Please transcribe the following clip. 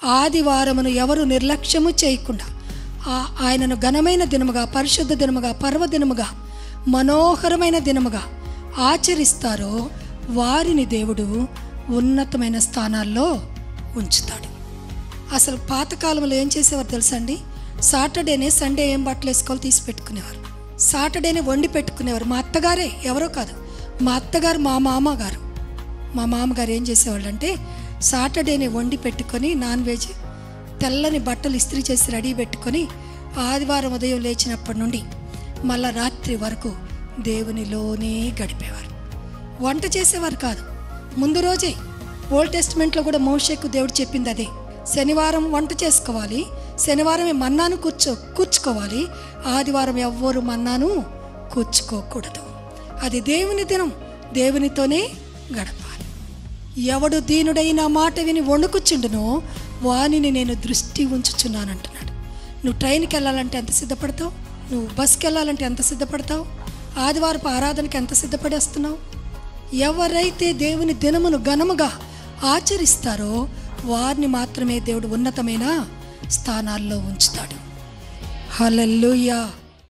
ఆదివారమును ఎవరు నిర్లక్ష్యము చేయకుండా ఆ- ఆయనను ఘనమైన దినముగా పరిశుద్ధ దినముగా పర్వదినముగా మనోహరమైన దినముగా ఆచరిస్తారో వారిని దేవుడు ఉన్నతమైన స్థానాల్లో ఉంచుతాడు అసలు పాతకాలంలో ఏం చేసేవారు తెలుసా అండి సాటర్డేనే సండే ఏం బట్టలు వేసుకోవాలి తీసి పెట్టుకునేవారు సాటర్డేనే వండి పెట్టుకునేవారు మా అత్తగారే ఎవరో కాదు మా అత్తగారు మా మామగారు మా మామగారు ఏం చేసేవాళ్ళు అంటే సాటర్డేనే వండి పెట్టుకొని నాన్ వెజ్ తెల్లని బట్టలు ఇస్త్రీ చేసి రెడీ పెట్టుకొని ఆదివారం ఉదయం లేచినప్పటి నుండి మళ్ళా రాత్రి వరకు దేవునిలోనే గడిపేవారు వంట చేసేవారు కాదు ముందు రోజే ఓల్డ్ టెస్ట్మెంట్లో కూడా మోషేకు దేవుడు చెప్పింది అదే శనివారం వంట చేసుకోవాలి శనివారమే మన్నాను కూర్చో కూర్చుకోవాలి ఆదివారం ఎవ్వరు మన్నాను కూర్చుకోకూడదు అది దేవుని దినం దేవునితోనే గడపాలి ఎవడు దీనుడై నా మాట విని వణుకుచుండునో వానిని నేను దృష్టి ఉంచుచున్నానంటున్నాడు నువ్వు ట్రైన్కి వెళ్ళాలంటే ఎంత సిద్ధపడతావు నువ్వు బస్కి వెళ్ళాలంటే ఎంత సిద్ధపడతావు ఆదివారపు ఆరాధనకి ఎంత సిద్ధపడేస్తున్నావు ఎవరైతే దేవుని దినమును ఘనముగా ఆచరిస్తారో వారిని మాత్రమే దేవుడు ఉన్నతమైన స్థానాల్లో ఉంచుతాడు హల్లెలూయా